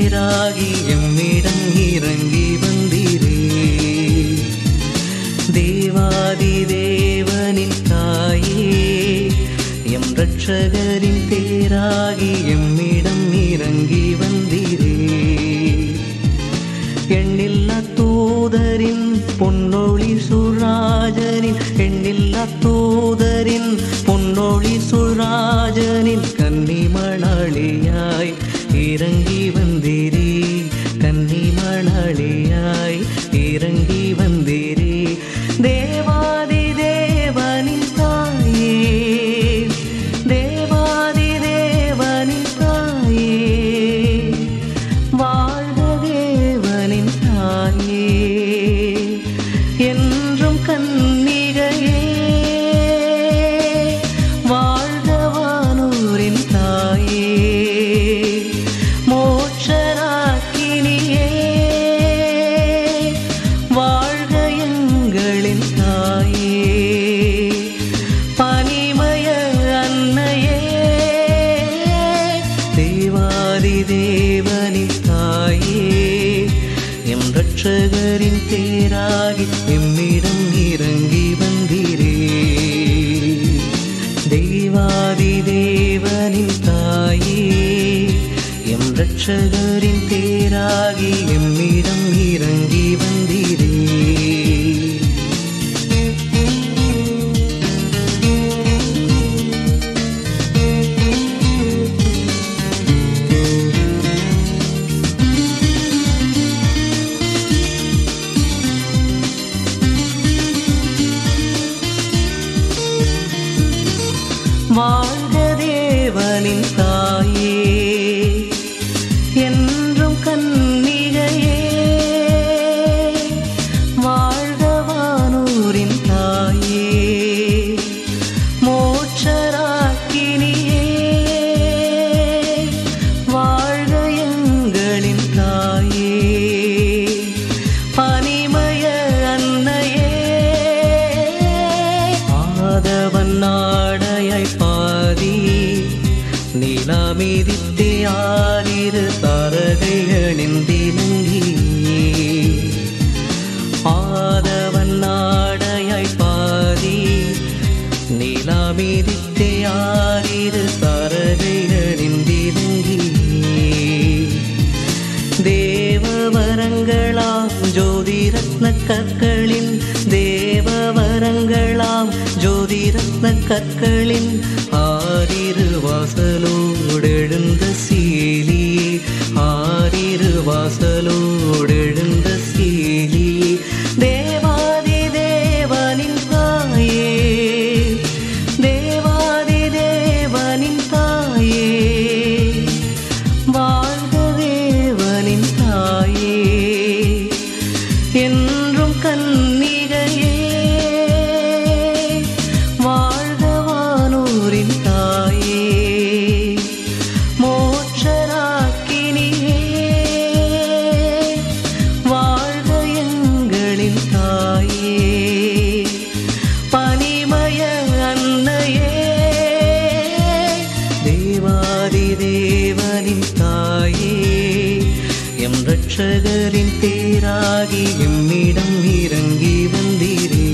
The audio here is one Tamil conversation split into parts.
தேராகி எம்மிடம் இறங்கி வந்தீரே தேவாதி தேவனின் தாயே எம் ரட்சகரின் தேராகி எம்மிடம் இறங்கி வந்தீரே எண்ணில்லா தூதரின் பொன்னொழி சுராஜனின் எண்ணில்லா தூதரின் பொன்னொழி சுராஜனின் கன்னிமணாளியாய் இறங்கி வந்தீரே கன்னிமணாளியாய் இறங்கி வந்தீரே தேவாதி தேவனின் தாயே தேவாதி தேவனின் தாயே வாழ்க தேவனின் தாயே என்றும் கன்னிகையே வாழ்க வானூரின் தாயே மோட்சராக்கினியே வாழ்க எங்களின் தாயே பனிமய அன்னையே தேவாதி தேவனின் தாயே எம் ரட்சகரின் தேராகி எம்மிடம் இறங்கி வந்தீரே தேவாதி தேவனின் தாயே எம் ரட்சகரின் தேராகி எம்மிடம் இறங்கி வந்தீரே வாழ்க தேவனின் தாயே என்றும் கன்னிகையே வாழ்க வானூரின் தாயே மோட்சராக்கினியே வாழ்க எங்களின் தாயே பனிமய அன்னையே ஆதவன் நாடையாய் பாதி நிலாமிதித்தே ஆறிரு தரகைகளிந்திலங்கி ஆதவன் நாடையாய் பாதி நிலாமிதித்தே ஆறிரு தரகைகளிந்திலங்கி தேவவரங்களாம் ஜோதி ரத்ன கற்களின் தேவவரங்களாம் ஜோதி ரத்ன கற்களின் ஆறிரு வாசலோடெழுந்த சீலி ஆறிரு வாசலோடெழுந்த சீலி தேவாதி தேவனின் தாயே தேவாதி தேவனின் தாயே வாழ்க தேவனின் தாயே என்றும் கன்னிகையே வாழ்க வானூரின் தாயே மோட்சராக்கினியே வாழ்க எங்களின் தாயே பனிமய அன்னையே தேவாதி தேவனின் தாயே எம் ரட்சகரின் தேராகி எம்மிடம் இறங்கி வந்தீரே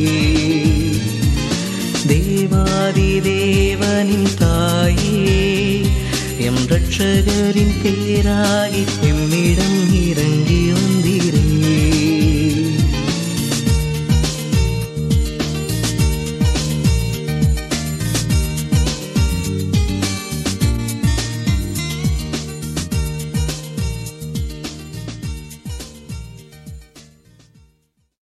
தேவாதி தேவனின் தாயே எம் ரட்சகரின் தேராகி